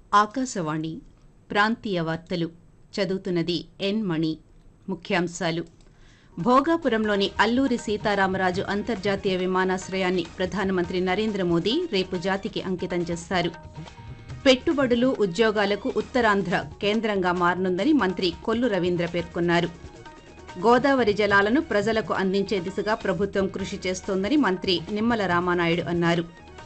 ఆకాశవాణి ప్రాంతీయ వార్తలు చదువుతున్నది ఎన్ మణి ముఖ్యాంశాలు భోగాపురంలోని అల్లూరి సీతారామరాజు అంతర్జాతీయ విమానాశ్రయాన్ని ప్రధానమంత్రి నరేంద్ర మోదీ రేపు జాతికి అంకితం చేస్తారు పెట్టుబడులు ఉద్యోగాలకు ఉత్తరాంధ్ర కేంద్రంగా మారనుందని మంత్రి కొల్లు రవీంద్ర పేర్కొన్నారు గోదావరి జలాలను ప్రజలకు అందించే దిశగా ప్రభుత్వం కృషి చేస్తోందని మంత్రి నిమ్మల రామానాయుడు అన్నారు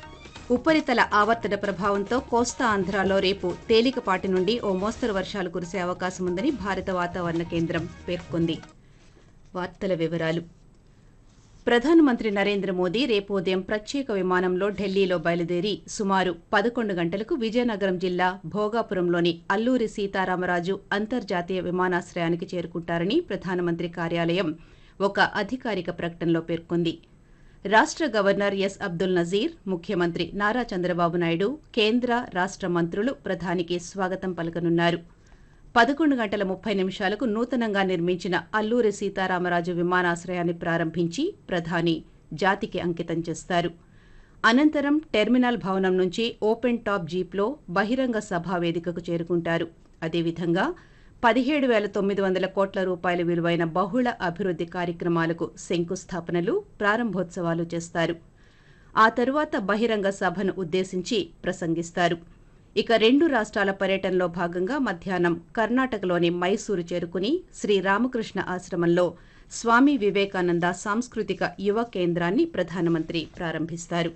ఉపరితల ఆవర్తన ప్రభావంతో కోస్తా ఆంధ్రాలో రేపు తేలికపాటి నుండి ఓ మోస్తరు వర్షాలు కురిసే అవకాశం ఉందని భారత వాతావరణ కేంద్రం పేర్కొంది వార్తల వివరాలు ప్రధానమంత్రి నరేంద్ర మోదీ రేపు ఉదయం ప్రత్యేక విమానంలో ఢిల్లీలో బయలుదేరి సుమారు పదకొండు గంటలకు విజయనగరం జిల్లా భోగాపురంలోని అల్లూరి సీతారామరాజు అంతర్జాతీయ విమానాశ్రయానికి చేరుకుంటారని ప్రధానమంత్రి కార్యాలయం ఒక అధికారిక ప్రకటనలో పేర్కొంది రాష్ట గవర్నర్ ఎస్ అబ్దుల్ నజీర్ ముఖ్యమంత్రి నారా చంద్రబాబు నాయుడు కేంద్ర రాష్ట మంత్రులు ప్రధానికి స్వాగతం పలకనున్నారు పదకొండు గంటల ముప్పై నిమిషాలకు నూతనంగా నిర్మించిన అల్లూరి సీతారామరాజు విమానాశ్రయాన్ని ప్రారంభించి ప్రధాని జాతికి అంకితం చేస్తారు అనంతరం టెర్మినల్ భవనం నుంచి ఓపెన్ టాప్ జీప్లో బహిరంగ సభా వేదికకు చేరుకుంటారు అదేవిధంగా పదిహేడు వేల తొమ్మిది వందల కోట్ల రూపాయల విలువైన బహుళ అభివృద్ది కార్యక్రమాలకు శంకుస్థాపనలు ప్రారంభోత్సవాలు చేస్తారు ఆ తరువాత బహిరంగ సభను ఉద్దేశించి ప్రసంగిస్తారు ఇక రెండు రాష్ట్రాల పర్యటనలో భాగంగా మధ్యాహ్నం కర్ణాటకలోని మైసూరు చేరుకుని శ్రీ రామకృష్ణ ఆశ్రమంలో స్వామి వివేకానంద సాంస్కృతిక యువ కేంద్రాన్ని ప్రధానమంత్రి ప్రారంభిస్తారు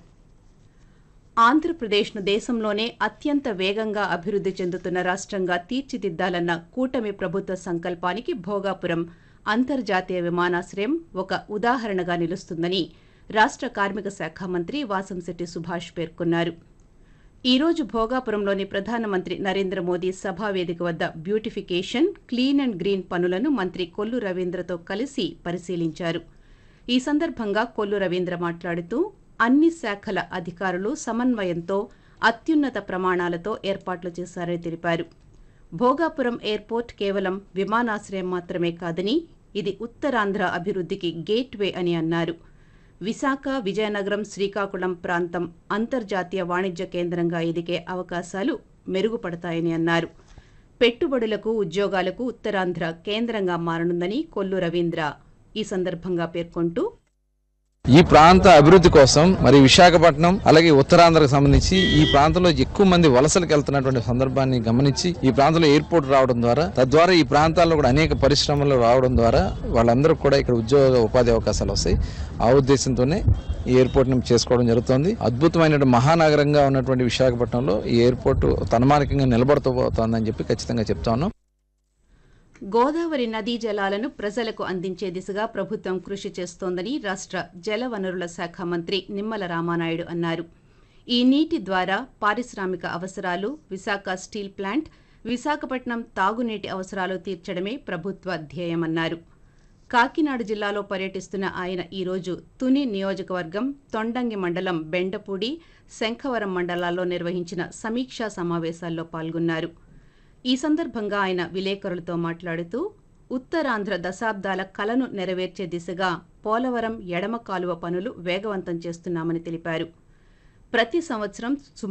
ఆంధ్రప్రదేశ్ను దేశంలోనే అత్యంత వేగంగా అభివృద్ది చెందుతున్న రాష్ట్రంగా తీర్చిదిద్దాలన్న కూటమి ప్రభుత్వ సంకల్పానికి భోగాపురం అంతర్జాతీయ విమానాశ్రయం ఒక ఉదాహరణగా నిలుస్తుందని రాష్ట కార్మిక శాఖ మంత్రి వాసంశెట్టి సుభాష్ పేర్కొన్నారు ఈ రోజు భోగాపురంలోని ప్రధానమంత్రి నరేంద్ర మోదీ సభా వేదిక వద్ద బ్యూటిఫికేషన్ క్లీన్ అండ్ గ్రీన్ పనులను మంత్రి కొల్లు రవీంద్రతో కలిసి పరిశీలించారు ఈ సందర్భంగా కొల్లు రవీంద్ర మాట్లాడుతూ అన్ని శాఖల అధికారులు సమన్వయంతో అత్యున్నత ప్రమాణాలతో ఏర్పాట్లు చేశారని తెలిపారు భోగాపురం ఎయిర్పోర్ట్ కేవలం విమానాశ్రయం మాత్రమే కాదని ఇది ఉత్తరాంధ్ర అభివృద్ధికి గేట్వే అని అన్నారు విశాఖ విజయనగరం శ్రీకాకుళం ప్రాంతం అంతర్జాతీయ వాణిజ్య కేంద్రంగా ఎదిగే అవకాశాలు మెరుగుపడతాయని అన్నారు పెట్టుబడులకు ఉద్యోగాలకు ఉత్తరాంధ్ర కేంద్రంగా మారనుందని కొల్లు రవీంద్ర ఈ సందర్భంగా పేర్కొంటూ ఈ ప్రాంత అభివృద్ధి కోసం మరి విశాఖపట్నం అలాగే ఉత్తరాంధ్రకు సంబంధించి ఈ ప్రాంతంలో ఎక్కువ మంది వలసలకు వెళ్తున్నటువంటి సందర్భాన్ని గమనించి ఈ ప్రాంతంలో ఎయిర్పోర్ట్ రావడం ద్వారా తద్వారా ఈ ప్రాంతాల్లో కూడా అనేక పరిశ్రమలు రావడం ద్వారా వాళ్ళందరూ కూడా ఇక్కడ ఉద్యోగ ఉపాధి అవకాశాలు వస్తాయి ఆ ఉద్దేశంతోనే ఈ ఎయిర్పోర్ట్ ని చేసుకోవడం జరుగుతోంది అద్భుతమైన మహానగరంగా ఉన్నటువంటి విశాఖపట్నంలో ఈ ఎయిర్పోర్ట్ తన్మానికంగా నిలబడుతూ పోతోందని చెప్పి ఖచ్చితంగా చెప్తా ఉన్నాం గోదావరి నదీ జలాలను ప్రజలకు అందించే దిశగా ప్రభుత్వం కృషి చేస్తోందని రాష్ట్ర జలవనరుల శాఖ మంత్రి నిమ్మల రామానాయుడు అన్నారు ఈ నీటి ద్వారా పారిశ్రామిక అవసరాలు విశాఖ స్టీల్ ప్లాంట్ విశాఖపట్నం తాగునీటి అవసరాలు తీర్చడమే ప్రభుత్వ ధ్యేయమన్నారు కాకినాడ జిల్లాలో పర్యటిస్తున్న ఆయన ఈరోజు తుని నియోజకవర్గం తొండంగి మండలం బెండపూడి శంఖవరం మండలాల్లో నిర్వహించిన సమీక్షా సమావేశాల్లో పాల్గొన్నారు ఈ సందర్భంగా ఆయన విలేకరులతో మాట్లాడుతూ ఉత్తరాంధ్ర దశాబ్దాల కలను నెరవేర్చే దిశగా పోలవరం ఎడమ కాలువ పనులు వేగవంతం చేస్తున్నామని తెలిపారు ప్రతి సంవత్సరం